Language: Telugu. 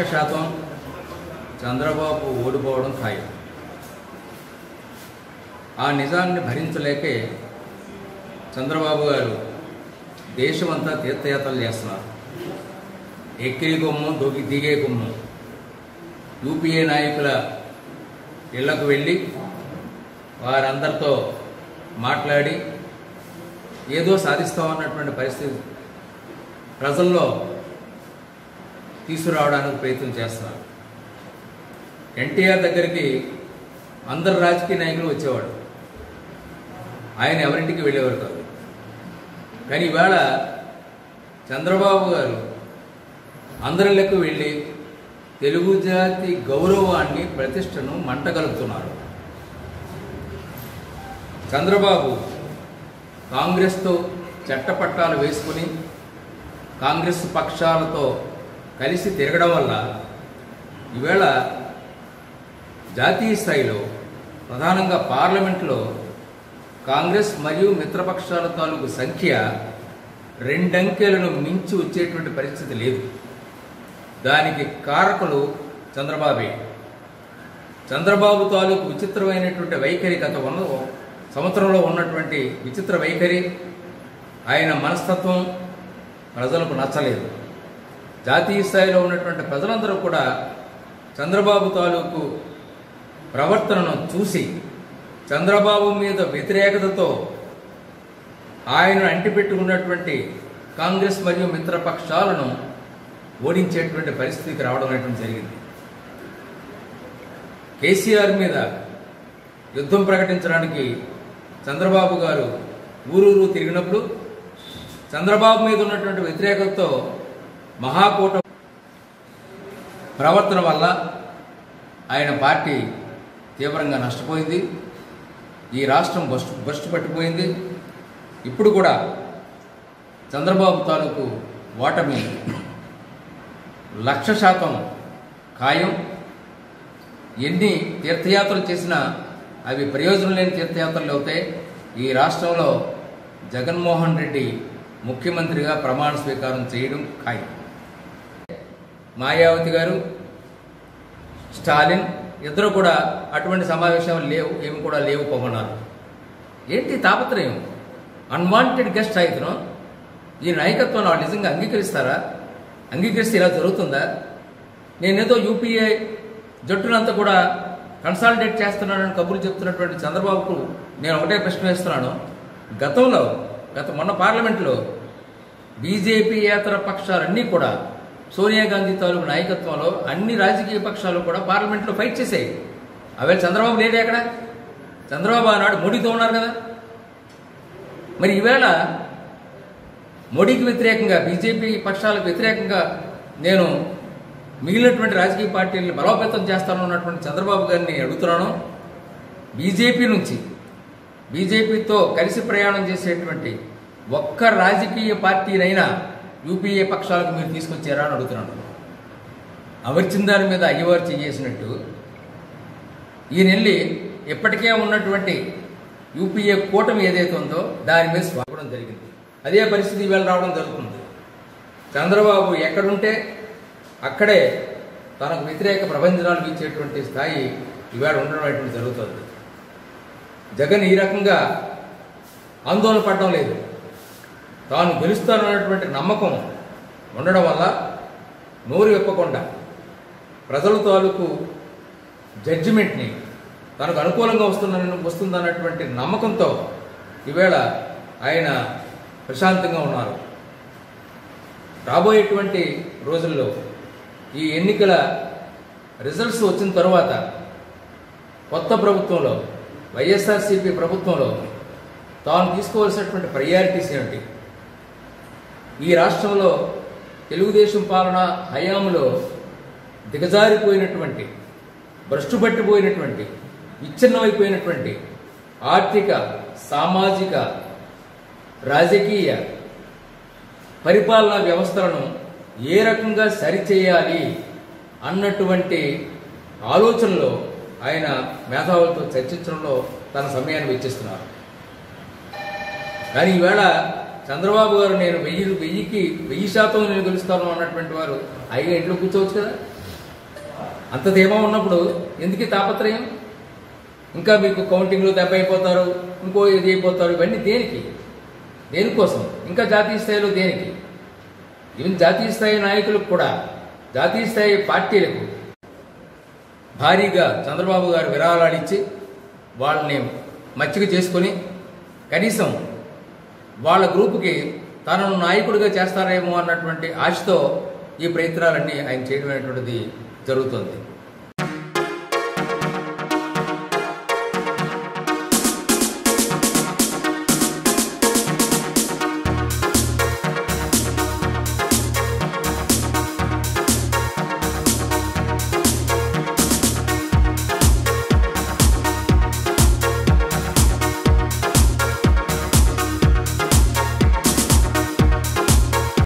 శాతం చంద్రబాబు ఓడిపోవడం ఖాయం ఆ నిజాన్ని భరించలేకే చంద్రబాబు గారు దేశమంతా తీర్థయాత్రలు చేస్తున్నారు ఎక్కిరి కొమ్ము దొగి దిగే కొమ్ము యూపీఏ నాయకుల ఇళ్లకు వెళ్ళి వారందరితో మాట్లాడి ఏదో సాధిస్తామన్నటువంటి పరిస్థితి ప్రజల్లో తీసుకురావడానికి ప్రయత్నం చేస్తున్నారు ఎన్టీఆర్ దగ్గరికి అందరు రాజకీయ నాయకులు వచ్చేవాడు ఆయన ఎవరింటికి వెళ్ళేవారు కాదు కానీ ఇవాళ చంద్రబాబు గారు అందరిలకు వెళ్ళి తెలుగు జాతి గౌరవాన్ని ప్రతిష్టను మంటగలుపుతున్నారు చంద్రబాబు కాంగ్రెస్తో చట్టపట్టాలు వేసుకుని కాంగ్రెస్ పక్షాలతో కలిసి తిరగడం వల్ల ఈవేళ జాతీయ స్థాయిలో ప్రధానంగా పార్లమెంట్లో కాంగ్రెస్ మరియు మిత్రపక్షాల తాలూకు సంఖ్య రెండంకెలను మించి వచ్చేటువంటి పరిస్థితి లేదు దానికి కారకులు చంద్రబాబే చంద్రబాబు తాలూకు విచిత్రమైనటువంటి వైఖరి గత ఉన్న సంవత్సరంలో ఉన్నటువంటి విచిత్ర వైఖరి ఆయన మనస్తత్వం ప్రజలకు నచ్చలేదు జాతీయ స్థాయిలో ఉన్నటువంటి ప్రజలందరూ కూడా చంద్రబాబు తాలూకు ప్రవర్తనను చూసి చంద్రబాబు మీద వ్యతిరేకతతో ఆయన అంటిపెట్టుకున్నటువంటి కాంగ్రెస్ మరియు మిత్రపక్షాలను ఓడించేటువంటి పరిస్థితికి రావడం అనేటువంటి జరిగింది కేసీఆర్ మీద యుద్ధం ప్రకటించడానికి చంద్రబాబు గారు ఊరూరు తిరిగినప్పుడు చంద్రబాబు మీద ఉన్నటువంటి వ్యతిరేకతతో మహాకూట ప్రవర్తన వల్ల ఆయన పార్టీ తీవ్రంగా నష్టపోయింది ఈ రాష్ట్రం బస్టు బస్టు పట్టిపోయింది ఇప్పుడు కూడా చంద్రబాబు తాలూకు ఓటమి లక్ష శాతం ఖాయం ఎన్ని తీర్థయాత్రలు చేసినా అవి ప్రయోజనం లేని తీర్థయాత్రలు అవుతాయి ఈ రాష్ట్రంలో జగన్మోహన్ రెడ్డి ముఖ్యమంత్రిగా ప్రమాణ స్వీకారం చేయడం ఖాయం మాయావతి గారు స్టాలిన్ ఇద్దరు కూడా అటువంటి సమావేశాలు లేవు ఏమి కూడా లేవు పొమ్మన్నారు ఏంటి తాపత్రయం అన్వాంటెడ్ గెస్ట్ అయితను ఈ నాయకత్వం వాళ్ళు నిజంగా అంగీకరిస్తారా అంగీకరిస్తే ఇలా జరుగుతుందా నేనేదో యూపీఏ జట్టునంతా కూడా కన్సాలిడేట్ చేస్తున్నానని కబుర్లు చెప్తున్నటువంటి చంద్రబాబుకు నేను ఒకటే ప్రశ్న వేస్తున్నాను గతంలో గత మొన్న పార్లమెంట్లో బీజేపీయేతర పక్షాలన్నీ కూడా సోనియా గాంధీ తాలూకు నాయకత్వంలో అన్ని రాజకీయ పక్షాలు కూడా పార్లమెంట్లో ఫైట్ చేసాయి అవి చంద్రబాబు లేడే అక్కడ చంద్రబాబు ఆనాడు మోడీతో ఉన్నారు కదా మరి ఈవేళ మోడీకి వ్యతిరేకంగా బీజేపీ పక్షాలకు వ్యతిరేకంగా నేను మిగిలినటువంటి రాజకీయ పార్టీలను బలోపేతం చేస్తాను అన్నటువంటి చంద్రబాబు గారిని అడుగుతున్నాను బీజేపీ నుంచి బీజేపీతో కలిసి ప్రయాణం చేసేటువంటి ఒక్క రాజకీయ పార్టీనైనా యూపీఏ పక్షాలకు మీరు తీసుకొచ్చారా అని అడుగుతున్నాను అమర్చిన దాని మీద అయ్యవారు చేసినట్టు ఈయన వెళ్ళి ఇప్పటికే ఉన్నటువంటి యూపీఏ కూటమి ఏదైతే ఉందో దాని మీద స్వాగడం జరిగింది అదే పరిస్థితి ఈవేళ రావడం జరుగుతుంది చంద్రబాబు ఎక్కడుంటే అక్కడే తనకు వ్యతిరేక ప్రబంధనాలు ఇచ్చేటువంటి స్థాయి ఈవేళ ఉండడం అనేటువంటి జరుగుతుంది జగన్ ఈ రకంగా ఆందోళన పడడం లేదు తాను గెలుస్తానన్నటువంటి నమ్మకం ఉండడం వల్ల నోరు విప్పకుండా ప్రజల తాలూకు జడ్జిమెంట్ని తనకు అనుకూలంగా వస్తుందని వస్తుందన్నటువంటి నమ్మకంతో ఈవేళ ఆయన ప్రశాంతంగా ఉన్నారు రాబోయేటువంటి రోజుల్లో ఈ ఎన్నికల రిజల్ట్స్ వచ్చిన తర్వాత కొత్త ప్రభుత్వంలో వైఎస్ఆర్సీపీ ప్రభుత్వంలో తాను తీసుకోవాల్సినటువంటి ప్రయారిటీస్ ఏమిటి ఈ రాష్ట్రంలో తెలుగుదేశం పాలన హయాంలో దిగజారిపోయినటువంటి భ్రష్టు పట్టిపోయినటువంటి విచ్ఛిన్నమైపోయినటువంటి ఆర్థిక సామాజిక రాజకీయ పరిపాలనా వ్యవస్థలను ఏ రకంగా సరిచేయాలి అన్నటువంటి ఆలోచనలో ఆయన మేధావులతో చర్చించడంలో తన సమయాన్ని వెచ్చిస్తున్నారు కానీ ఈవేళ చంద్రబాబు గారు నేను వెయ్యి వెయ్యికి వెయ్యి శాతం నేను గెలుస్తాను అన్నటువంటి వారు ఆయన ఇంట్లో కూర్చోవచ్చు కదా అంత ధీమా ఉన్నప్పుడు ఎందుకు ఈ తాపత్రయం ఇంకా మీకు కౌంటింగ్లు దెబ్బ అయిపోతారు ఇంకో ఇది అయిపోతారు ఇవన్నీ దేనికి దేనికోసం ఇంకా జాతీయ స్థాయిలో దేనికి ఈవెన్ జాతీయ స్థాయి నాయకులకు కూడా జాతీయ స్థాయి పార్టీలకు భారీగా చంద్రబాబు గారు విరాళాలిచ్చి వాళ్ళని మచ్చిక చేసుకొని కనీసం వాళ్ళ గ్రూపుకి తనను నాయకుడిగా చేస్తారేమో అన్నటువంటి ఆశతో ఈ ప్రయత్నాలన్నీ ఆయన చేయడం అనేటువంటిది జరుగుతుంది